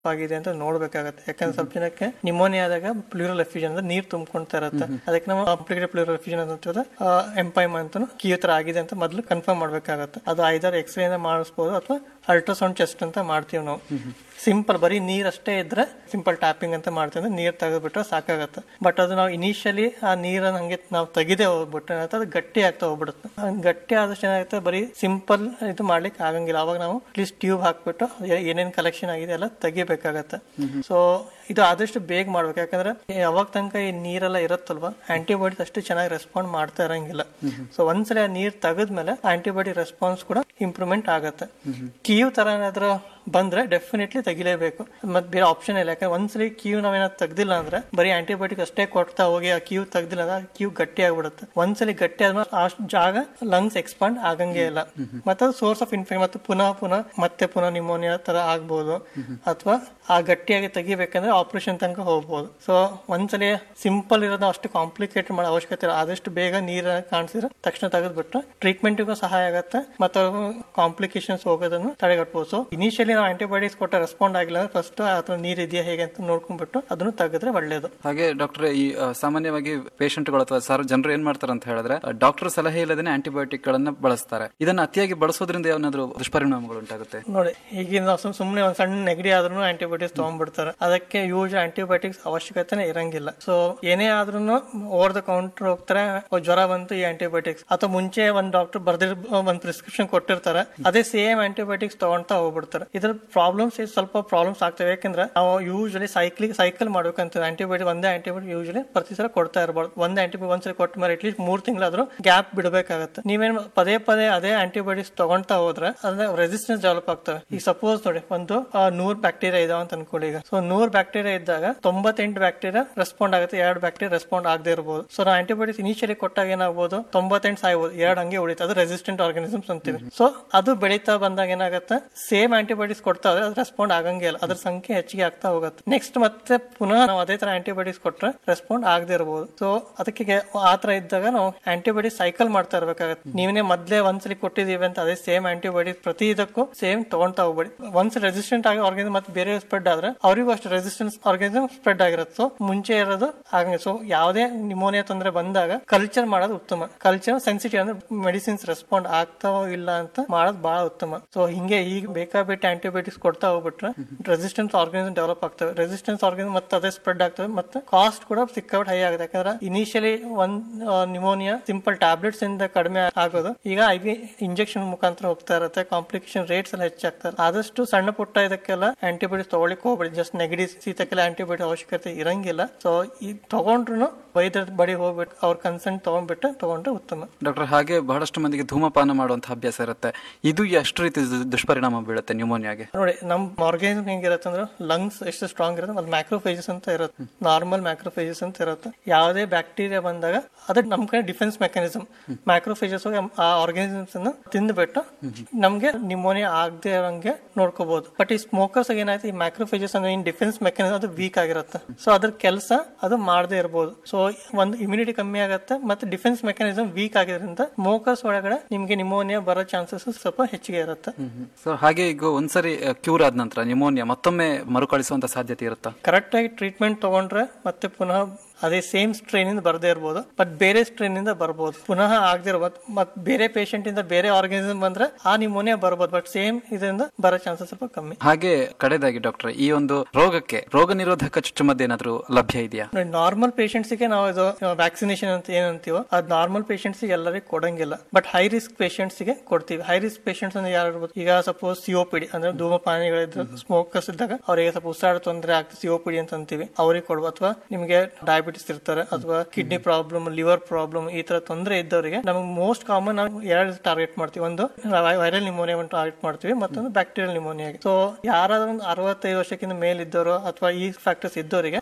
ಆಗಿದೆ ಅಂತ ನೋಡ್ಬೇಕಾಗತ್ತೆ ಯಾಕಂದ್ರೆ ಸ್ವಲ್ಪ ಜನಕ್ಕೆ ನಿಮೋನಿಯಾ ಆದಾಗ ಪ್ಲೂರಲ್ ಎಫ್ಯೂಷನ್ ಅಂದ್ರೆ ನೀರ್ ತುಂಬ್ಕೊಂತಾ ಇರುತ್ತೆ ಅದಕ್ಕೆ ನಾವು ಕಾಂಪ್ಲಿಕೇಟೆಡ್ ಪ್ಲೂರಲ್ ಎಫ್ಯೂಷನ್ ಅಂತ ಎಂಪೈಮ್ ಅಂತ ಕಿಯೋ ತರ ಆಗಿದೆ ಅಂತ ಮೊದಲು ಕನ್ಫರ್ಮ್ ಮಾಡ್ಬೇಕಾಗತ್ತೆ ಅದು ಐದಾರು ಎಕ್ಸ್ರೇ ಇಂದ ಮಾಡಿಸ್ಬೋದು ಅಥವಾ ಅಲ್ಟ್ರಾಸೌಂಡ್ ಚೆಸ್ಟ್ ಅಂತ ಮಾಡ್ತೀವಿ ನಾವು ಸಿಂಪಲ್ ಬರೀ ನೀರ್ ಅಷ್ಟೇ ಇದ್ರೆ ಸಿಂಪಲ್ ಟ್ಯಾಪಿಂಗ್ ಅಂತ ಮಾಡ್ತೀವಿ ಅಂದ್ರೆ ನೀರ್ ತೆಗೆದ್ಬಿಟ್ರೆ ಸಾಕಾಗತ್ತೆ ಬಟ್ ಅದು ನಾವು ಇನಿಷಿಯಲಿ ಆ ನೀರನ್ನ ಹಂಗೆ ನಾವು ತೆಗೆದೇ ಹೋಗ್ಬಿಟ್ರೆ ಏನಾಗುತ್ತೆ ಅದು ಗಟ್ಟಿ ಆಗ್ತಾ ಹೋಗ್ಬಿಡುತ್ತೆ ಆ ಗಟ್ಟಿ ಆದಷ್ಟು ಏನಾಗುತ್ತೆ ಬರೀ ಸಿಂಪಲ್ ಇದು ಮಾಡ್ಲಿಕ್ಕೆ ಆಗಂಗಿಲ್ಲ ಅವಾಗ ನಾವು ಅಟ್ಲೀಸ್ಟ್ ಟ್ಯೂಬ್ ಹಾಕ್ಬಿಟ್ಟು ಏ- ಏನೇನ್ ಕಲೆಕ್ಷನ್ ಆಗಿದೆ ಎಲ್ಲ ತೆಗಿಬೇಕಾಗತ್ತೆ ಸೊ ಇದು ಆದಷ್ಟು ಬೇಗ ಮಾಡ್ಬೇಕು ಯಾಕಂದ್ರೆ ಯಾವಾಗ ತನಕ ಈ ನೀರೆಲ್ಲ ಇರುತ್ತಲ್ವಾ ಆಂಟಿಬಾಡೀಸ್ ಅಷ್ಟು ಚೆನ್ನಾಗಿ ರೆಸ್ಪಾಂಡ್ ಮಾಡ್ತಾ ಇರಂಗಿಲ್ಲ ಸೊ ಒಂದ್ಸಲ ಆ ನೀರ್ ತೆಗೆದ್ಮೇಲೆ ಆಂಟಿಬಾಡಿ ರೆಸ್ಪಾನ್ಸ್ ಕೂಡ ಇಂಪ್ರೂವ್ಮೆಂಟ್ ಆಗತ್ತೆ ಕೀವ್ ತರ ಏನಾದ್ರು ಬಂದ್ರೆ ಡೆಫಿನೆಟ್ಲಿ ತೆಗಿಲೇಬೇಕು ಮತ್ತೆ ಬೇರೆ ಆಪ್ಷನ್ ಇಲ್ಲ ಯಾಕಂದ್ರೆ ಒಂದ್ಸಲಿ ಕ್ಯೂ ನಾವೇನಾದ್ರು ತೆಗ್ದಿಲ್ಲ ಅಂದ್ರೆ ಬರೀ ಆಂಟಿಬಯೋಟಿಕ್ ಅಷ್ಟೇ ಕೊಡ್ತಾ ಹೋಗಿ ಆ ಕ್ಯೂ ತೆಗ್ದಿಲ್ಲ ಅಂದ್ರೆ ಕ್ಯೂ ಗಟ್ಟಿ ಆಗ್ಬಿಡುತ್ತೆ ಒಂದ್ಸಲಿ ಗಟ್ಟಿ ಆದ್ಮೇಲೆ ಆ ಜಾಗ ಲಂಗ್ಸ್ ಎಕ್ಸ್ಪಾಂಡ್ ಆಗಂಗೆ ಇಲ್ಲ ಮತ್ತೆ ಸೋರ್ಸ್ ಆಫ್ ಇನ್ಫೆಕ್ಷನ್ ಮತ್ತೆ ಪುನಃ ಪುನಃ ಮತ್ತೆ ಪುನಃ ನಿಮೋನಿಯಾ ತರ ಆಗ್ಬೋದು ಅಥವಾ ಆ ಗಟ್ಟಿಯಾಗಿ ತೆಗಿಬೇಕಂದ್ರೆ ಆಪರೇಷನ್ ತನಕ ಹೋಗ್ಬೋದು ಸೊ ಒಂದ್ಸಲಿ ಸಿಂಪಲ್ ಇರೋದು ಅಷ್ಟು ಕಾಂಪ್ಲಿಕೇಟೆಡ್ ಮಾಡೋ ಅವಶ್ಯಕತೆ ಇಲ್ಲ ಆದಷ್ಟು ಬೇಗ ನೀರ ಕಾಣಿಸಿದ್ರೆ ತಕ್ಷಣ ತೆಗೆದ್ಬಿಟ್ರೆ ಟ್ರೀಟ್ಮೆಂಟ್ಗೂ ಸಹಾಯ ಆಗುತ್ತೆ ಮತ್ತೆ ಕಾಂಪ್ಲಿಕೇಶನ್ಸ್ ಹೋಗೋದನ್ನು ತಡೆಗಟ್ಬೋದು ಸೊ ಇನಿಷಿಯಲಿ ನಾವು ಆಂಟಿಬಯೋಟಿಕ್ಸ್ ಕೊಟ್ಟ ರೆಸ್ಪಾಂಡ್ ಆಗಿಲ್ಲ ಅಂದ್ರೆ ಫಸ್ಟ್ ಅಥವಾ ನೀರ್ ಇದೆಯಾ ಹೇಗೆ ಅಂತ ನೋಡ್ಕೊಂಡ್ಬಿಟ್ಟು ಅದನ್ನು ತೆಗೆದ್ರೆ ಒಳ್ಳೇದು ಹಾಗೆ ಡಾಕ್ಟರ್ ಈ ಆ, ಸಾಮಾನ್ಯವಾಗಿ ಪೇಷಂಟ್ಗಳು ಅಥವಾ ಸರ್ ಜನರು ಏನ್ ಮಾಡ್ತಾರೆ ಅಂತ ಹೇಳಿದ್ರೆ ಡಾಕ್ಟರ್ ಸಲಹೆ ಇಲ್ಲದೇನೆ ಆಂಟಿಬಯೋಟಿಕ್ ಗಳನ್ನ ಬಳಸ್ತಾರೆ ಇದನ್ನ ಅತಿಯಾಗಿ ಬಳಸೋದ್ರಿಂದ ಏನಾದ್ರು ದುಷ್ಪರಿಣಾಮಗಳು ಉಂಟಾಗುತ್ತೆ ನೋಡಿ ಈಗಿನ ನಾವು ಸುಮ್- ಸುಮ್ನೆ ಒಂದ್ ಸಣ್ಣ ನೆಗಡಿ ಆದ್ರೂ ಆಂಟಿಬಯೋಟಿಕ್ಸ್ ತಗೊಂಡ್ಬಿಡ್ತಾರೆ ಅದಕ್ಕೆ ಯೂಸ್ ಆಂಟಿಬಯೋಟಿಕ್ಸ್ ಅವಶ್ಯಕತೆನೇ ಇರಂಗಿಲ್ಲ ಸೊ ಏನೇ ಆದ್ರೂ ಓವರ್ ದ ಕೌಂಟರ್ ಹೋಗ್ತಾರೆ ಓ, ಜ್ವರ ಬಂತು ಈ ಆಂಟಿಬಯೋಟಿಕ್ಸ್ ಅಥವಾ ಮುಂಚೆ ಒಂದ್ ಡಾಕ್ಟರ್ ಬರ್ದಿರ್ ಒಂದ್ ಪ್ರಿಸ್ಕ್ರಿಪ್ಷನ್ ಕೊಟ್ಟಿರ್ತಾರೆ ಅದೇ ಸೇಮ್ ಆಂಟಿಬಯೋಟಿಕ್ಸ್ ತಗೊಂತಾ ಹೋಗ್ಬಿಡ್ತಾರೆ ಇದ್ರ ಪ್ರಾಬ್ಲಮ್ಸ್ ಸ್ವಲ್ಪ ಪ್ರಾಬ್ಲಮ್ಸ್ ಆಗ್ತವೆ ಯಾಕಂದ್ರೆ ನಾವು ಯೂಶಲಿ ಸೈಕ್ಲಿಂಗ್ ಸೈಕಲ್ ಮಾಡ್ಬೇಕಂತ ಆಂಟಿಬಯೋಟಿಕ್ ಒಂದೇ ಆಂಟಿಬಯೋಟಿಕ್ ಯೂಶಲಿ ಪ್ರತಿ ಸಲ ಕೊಡ್ತಾ ಇರಬಾರ್ದು ಒಂದೇ ಆಂಟಿಬಯೋಟಿಕ್ ಒಂದ್ಸಲ ಕೊಟ್ಟ ಮೇಲೆ ಅಟ್ಲೀಸ್ಟ್ ಮೂರ್ ತಿಂಗಳಾದ್ರೂ ಗ್ಯಾಪ್ ಬಿಡಬೇಕಾಗತ್ತೆ ನೀವೇನ್ ಪದೇ ಪದೇ ಅದೇ ಆಂಟಿಬಯೋಟಿಕ್ಸ್ ತಗೊಂತಾ ಹೋದ್ರೆ ಅದ್ರ ರೆಸಿಸ್ಟೆನ್ಸ್ ಡೆವಲಪ್ ಆಗ್ತವೆ ಈಗ ಸಪೋಸ್ ನೋಡಿ ಒಂದು ಆ, ನೂರ್ ಬ್ಯಾಕ್ಟೀರಿಯಾ ಇದಾವ ಅಂತ ಅನ್ಕೊಳ್ಳಿ ಈಗ ಸೊ ನೂರ್ ಬ್ಯಾಕ್ಟೀರಿಯಾ ಇದ್ದಾಗ ತೊಂಬತ್ತೆಂಟು ಬ್ಯಾಕ್ಟೀರಿಯಾ ರೆಸ್ಪಾಂಡ್ ಆಗುತ್ತೆ ಎರಡು ಬ್ಯಾಕ್ಟೀರಿಯಾ ರೆಸ್ಪಾಂಡ್ ಆಗದೆ ಇರಬಹುದು ಸೊ ನಾವು ಆಂಟಿಬಯೋಟಿಕ್ಸ್ ಇನಿಷಿಯಲಿ ಕೊಟ್ಟಾಗ ಏನಾಗಬಹುದು ತೊಂಬತ್ತೆಂಟು ಸಾಯ್ಬೋದು ಎರಡು ಹಂಗೆ ಉಳಿತು ಅದು ರೆಸಿಸ್ಟೆಂಟ್ ಆರ್ಗಾನಿಸಮ್ಸ್ ಅಂತೀವಿ ಸೊ ಅದು ಬೆಳೀತಾ ಬಂದಾಗ ಏನಾಗುತ್ತೆ ಸೇಮ್ ಆಂಟಿಬಯೋಟಿಕ್ಸ್ ಕೊಡ್ತಾ ಹೋದ್ರೆ ಅದು ರೆಸ್ಪಾಂಡ್ ಆಗಂಗೆ ಇಲ್ಲ ಅದ್ರ ಸಂಖ್ಯೆ ಹೆಚ್ಚಿಗೆ ಆಗ್ತಾ ಹೋಗುತ್ತೆ ನೆಕ್ಸ್ಟ್ ಮತ್ತೆ ಪುನಃ ನಾವು ಅದೇ ತರ ಆಂಟಿಬಯೋಟಿಕ್ಸ್ ಕೊಟ್ರೆ ರೆಸ್ಪಾಂಡ್ ಆಗದೆ ಇರಬಹುದು ಸೊ ಅದಕ್ಕೆ ಆ ತರ ಇದ್ದಾಗ ನಾವು ಆಂಟಿಬಯೋಟಿಕ್ ಸೈಕಲ್ ಮಾಡ್ತಾ ಇರ್ಬೇಕಾಗತ್ತೆ ನೀವೇ ಮೊದ್ಲೇ ಒಂದ್ಸಲಿ ಕೊಟ್ಟಿದೀವಿ ಅಂತ ಅದೇ ಸೇಮ್ ಆಂಟಿಬಯೋಟಿಕ್ ಪ್ರತಿ ಇದಕ್ಕೂ ಸೇಮ್ ತಗೊಂತಾ ಹೋಗ್ಬೇಡಿ ಒಂದ್ಸ ರೆಸಿಸ್ಟೆಂಟ್ ಆಗಿ ಆರ್ಗನಿಸಮ್ ಮತ್ತೆ ಬೇರೆ ಸ್ಪ್ರೆಡ್ ಆದ್ರೆ ಅವರಿಗೂ ಅಷ್ಟು ರೆಸಿಸ್ಟೆನ್ಸ್ ಆರ್ಗನಿಸಮ್ ಸ್ಪ್ರೆಡ್ ಆಗಿರುತ್ತೆ ಸೊ ಮುಂಚೆ ಇರೋದು ಹಾಗೆ ಸೊ ಯಾವುದೇ ನಿಮೋನಿಯಾ ತೊಂದರೆ ಬಂದಾಗ ಕಲ್ಚರ್ ಮಾಡೋದು ಉತ್ತಮ ಕಲ್ಚರ್ ಸೆನ್ಸಿಟಿವ್ ಅಂದ್ರೆ ಮೆಡಿಸಿನ್ಸ್ ರೆಸ್ಪಾಂಡ್ ಆಗ್ತಾವೋ ಇಲ್ಲ ಅಂತ ಮಾಡೋದು ಬಹಳ ಉತ್ತಮ ಸೊ ಹಿಂಗೆ ಈಗ ಬೇಕಾಬಿಟ್ಟು ಆಂಟಿಬಯೋಟಿಕ್ಸ್ ಕೊಡ್ತಾ ಹೋಗ್ಬಿಟ್ರೆ ರೆಸಿಸ್ಟೆನ್ಸ್ ಆರ್ಗನಿಸಮ್ ಡೆವಲಪ್ ಆಗ್ತವೆ ರೆಸಿಸ್ಟೆನ್ಸ್ ಆರ್ಗನಿಸಮ್ ಮತ್ತೆ ಅದೇ ಸ್ಪ್ರೆಡ್ ಆಗ್ತವೆ ಮತ್ತೆ ಕಾಸ್ಟ್ ಕೂಡ ಸಿಕ್ಕಾಬಿಟ್ಟು ಹೈ ಆಗುತ್ತೆ ಯಾಕಂದ್ರೆ ಇನಿಷಿಯಲಿ ಒಂದ್ ನಿಮೋನಿಯಾ ಸಿಂಪಲ್ ಟ್ಯಾಬ್ಲೆಟ್ಸ್ ಇಂದ ಕಡಿಮೆ ಆಗೋದು ಈಗ ಐ ವಿ ಇಂಜೆಕ್ಷನ್ ಮುಖಾಂತರ ಹೋಗ್ತಾ ಇರುತ್ತೆ ಕಾಂಪ್ಲಿಕೇಶನ್ ರೇಟ್ಸ್ ಎಲ್ಲ ಹೆಚ್ಚಾಗ್ತಾರೆ ಆದಷ್ಟು ಸಣ್ಣ ಪುಟ್ಟ ಇದಕ್ಕೆಲ್ಲ ಆಂಟಿಬಯೋಟಿಕ್ಸ್ ತಗೊಳ್ಳಿಕ್ ಹೋಗ್ಬೇಡಿ ಜಸ್ಟ್ ನೆಗಡಿ ಶೀತಕ್ಕೆಲ್ಲ ಆಂಟಿಬಯೋಟಿಕ್ ಅವಶ್ಯಕತೆ ಇರಂಗಿಲ್ಲ ಸೊ ಈ ತಗೊಂಡ್ರು ವೈದ್ಯರ ಬಳಿ ಹೋಗ್ಬಿಟ್ಟು ಅವ್ರ ಕನ್ಸೆಂಟ್ ತಗೊಂಡ್ಬಿಟ್ಟು ತಗೊಂಡ್ರೆ ಉತ್ತಮ ಡಾಕ್ಟರ್ ಹಾಗೆ ಬಹಳಷ್ಟು ಮಂದಿಗೆ ಧೂಮಪಾನ ಮಾಡುವಂತಹ ಅಭ್ಯಾಸ ಇರುತ್ತೆ ಇದು ಎಷ್ಟು ರೀತಿ ದು- ದುಷ್ಪರಿಣಾಮ ಬೀಳುತ್ತೆ ನ್ಯೂಮೋನಿಯಾಗೆ ನೋಡಿ ನಮ್ ಆರ್ಗಾನಿಸಮ್ ಹೆಂಗಿರುತ್ತೆ ಅಂದ್ರೆ ಲಂಗ್ಸ್ ಎಷ್ಟು ಸ್ಟ್ರಾಂಗ್ ಇರುತ್ತೆ ಅದು ಮ್ಯಾಕ್ರೋಫೇಜಸ್ ಅಂತ ಇರುತ್ತೆ ನಾರ್ಮಲ್ ಮ್ಯಾಕ್ರೋಫೇಜಸ್ ಅಂತ ಇರುತ್ತೆ ಯಾವುದೇ ಬ್ಯಾಕ್ಟೀರಿಯಾ ಬಂದಾಗ ಅದು ನಮ್ ಕಡೆ ಡಿಫೆನ್ಸ್ ಮೆಕ್ಯಾನಿಸಮ್ ಮ್ಯಾಕ್ರೋಫೇಜಸ್ ಹೋಗಿ ಆ ಆರ್ಗಾನಿಸಮ್ಸ್ ಅನ್ನ ತಿಂದ್ಬಿಟ್ಟು ನಮ್ಗೆ ನಿಮೋನಿಯಾ ಆಗದೆ ಇರೋಂಗೆ ನೋಡ್ಕೋಬಹುದು ಬಟ್ ಈ ಸ್ಮೋಕರ್ಸ್ ಏನಾಯ್ತು ಈ ಮ್ಯಾಕ್ರೋಫೇಜಸ್ ಅಂದ್ರೆ ಇನ್ ಡಿಫೆನ್ಸ್ ಮೆಕ್ಯಾನಿಸಮ್ ಅದು ವೀಕ್ ಆಗಿರುತ್ತೆ ಸೊ ಅದ್ರ ಕೆಲಸ ಅದು ಮಾಡದೇ ಇರಬಹುದು ಸೊ ಒಂದು ಇಮ್ಯುನಿಟಿ ಕಮ್ಮಿ ಆಗುತ್ತೆ ಮತ್ತೆ ಡಿಫೆನ್ಸ್ ಮೆಕ್ಯಾನಿಸಮ್ ವೀಕ್ ಆಗಿರೋದ್ರಿಂದ ಸ್ಮೋಕರ್ಸ್ ಒಳಗಡೆ ನಿಮ್ಗೆ ನಿಮೋನಿಯಾ ಬರೋ ಚಾನ್ಸಸ್ ಸ್ವಲ್ಪ ಹೆಚ್ಚಿಗೆ ಇರುತ್ತೆ ಸೊ ಹಾಗೆ ಈಗ ಒಂದ್ಸರಿ ಕ್ಯೂರ್ ಆದ ನಂತರ ನ್ಯೂಮೋನಿಯಾ ಮತ್ತೊಮ್ಮೆ ಮರುಕಳಿಸುವಂತ ಸಾಧ್ಯತೆ ಇರುತ್ತಾ ಕರೆಕ್ಟ್ ಆಗಿ ಟ್ರೀಟ್ಮೆಂಟ್ ತಗೊಂಡ್ರೆ ಮತ್ತೆ ಪುನಃ ಅದೇ ಸೇಮ್ ಸ್ಟ್ರೈನ್ ಇಂದ ಬರದೇ ಇರ್ಬೋದು ಬಟ್ ಬೇರೆ ಸ್ಟ್ರೈನ್ ಇಂದ ಬರ್ಬೋದು ಪುನಃ ಆಗದೆ ಇರ್ಬೋದು ಮತ್ ಬೇರೆ ಪೇಷಂಟ್ ಇಂದ ಬೇರೆ ಆರ್ಗನಿಸಮ್ ಬಂದ್ರೆ ಆ ನಿಮೋನಿಯಾ ಬರ್ಬೋದು ಬಟ್ ಸೇಮ್ ಇದರಿಂದ ಬರೋ ಚಾನ್ಸಸ್ ಸ್ವಲ್ಪ ಕಮ್ಮಿ ಹಾಗೆ ಕಡೆದಾಗಿ ಡಾಕ್ಟರ್ ಈ ಒಂದು ರೋಗಕ್ಕೆ ರೋಗ ನಿರೋಧಕ ಚುಚ್ಚುಮದ್ದು ಏನಾದ್ರೂ ಲಭ್ಯ ಇದೆಯಾ ನಾರ್ಮಲ್ ಗೆ ನಾವು ಇದು ವ್ಯಾಕ್ಸಿನೇಷನ್ ಅಂತ ಏನಂತೀವೋ ಅದು ನಾರ್ಮಲ್ ಪೇಷಂಟ್ಸ್ ಎಲ್ಲರಿಗೂ ಕೊಡಂಗಿಲ್ಲ ಬಟ್ ಹೈ ರಿಸ್ಕ್ ಪೇಷಂಟ್ಸ್ ಗೆ ಕೊಡ್ತೀವಿ ಹೈ ರಿಸ್ಕ್ ಪೇಷಂಟ್ಸ್ ಅಂದ್ರೆ ಯಾರು ಇರ್ಬೋದು ಈಗ ಸಪೋಸ್ ಸಿಒಪಿಡಿ ಅಂದ್ರೆ ಧೂಮಪಾನಿಗಳಿದ್ರೆ ಸ್ಮೋಕರ್ಸ್ ಇದ್ದಾಗ ಅವರಿಗೆ ಸ್ವಲ್ಪ ಉಸಿರಾಡ ತೊಂದರೆ ಆಗ್ತದೆ ಸಿಒಪಿಡಿ ಅಂತ ಅಂತೀವಿ ಅವ್ರಿಗೆ ಕೊಡ್ಬೋದು ಅಥವಾ ನಿಮಗೆ ಡಯಾಬಿಟಿಸ್ ಇರ್ತಾರೆ ಅಥವಾ ಕಿಡ್ನಿ ಪ್ರಾಬ್ಲಮ್ ಲಿವರ್ ಪ್ರಾಬ್ಲಮ್ ಈ ತರ ತೊಂದರೆ ಇದ್ದವರಿಗೆ ನಮಗೆ ಮೋಸ್ಟ್ ಕಾಮನ್ ನಾವು ಎರಡು ಟಾರ್ಗೆಟ್ ಮಾಡ್ತೀವಿ ಒಂದು ವೈರಲ್ ನಿಮೋನಿಯಾ ಒಂದು ಟಾರ್ಗೆಟ್ ಮಾಡ್ತೀವಿ ಮತ್ತೊಂದು ಬ್ಯಾಕ್ಟೀರಿಯಲ್ ನಿಮೋನಿಯಾಗೆ ಸೊ ಯಾರಾದ್ರೂ ಒಂದು ಅರವತ್ತೈದು ವರ್ಷಕ್ಕಿಂತ ಮೇಲಿದ್ದವರು ಅಥವಾ ಈ ಫ್ಯಾಕ್ಟರ್ಸ್ ಇದ್ದವರಿಗೆ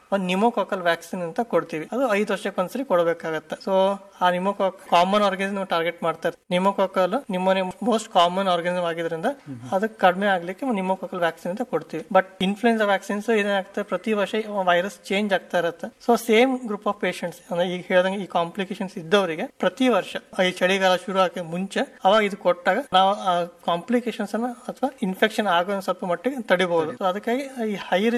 ಒಂದು ನಿಮೋಕಾಕಲ್ ವ್ಯಾಕ್ಸಿನ್ ಅಂತ ಕೊಡ್ತೀವಿ ಅದು ಐದು ವರ್ಷಕ್ಕೊಂದ್ಸರಿ ಕೊಡಬೇಕಾಗತ್ತೆ ಸೊ ಆ ನಿಮೋಕಾಕ್ ಕಾಮನ್ ಆರ್ಗನಿಸಮ್ ಟಾರ್ಗೆಟ್ ಮಾಡ್ತಾರೆ ನಿಮೋಕಾಕಲ್ ನಿಮ್ಮನೆ ಮೋಸ್ಟ್ ಕಾಮನ್ ಆರ್ಗನಿಸಮ್ ಆಗಿದ್ರಿಂದ ಅದಕ್ಕೆ ಕಡಿಮೆ ಆಗ್ಲಿಕ್ಕೆ ನಿಮೋಕಾಕಲ್ ವ್ಯಾಕ್ಸಿನ್ ಅಂತ ಕೊಡ್ತೀವಿ ಬಟ್ ಇನ್ಫ್ಲೂಯೆನ್ಸಾ ವ್ಯಾಕ್ಸಿನ್ಸ್ ಏನಾಗ್ತದೆ ಪ್ರತಿ ವರ್ಷ ವೈರಸ್ ಚೇಂಜ್ ಆಗ್ತಾ ಇರುತ್ತೆ so same group of patients ಅಂದ್ರೆ ಈಗ ಹೇಳ್ದಂಗೆ ಈ ಕಾಂಪ್ಲಿಕೇಶನ್ಸ್ ಇದ್ದವರಿಗೆ ಪ್ರತಿ ವರ್ಷ ಈ ಚಳಿಗಾಲ ಶುರು ಆಗಿ ಮುಂಚೆ ಅವಾಗ ಇದು ಕೊಟ್ಟಾಗ ನಾವು ಆ ಕಾಂಪ್ಲಿಕೇಶನ್ಸ್ ಅನ್ನ ಅಥವಾ ಇನ್ಫೆಕ್ಷನ್ ಆಗೋ ಸ್ವಲ್ಪ ಮಟ್ಟಿಗೆ ತಡಿಬಹುದು So ಅದಕ್ಕಾಗಿ ಈ ಹೈ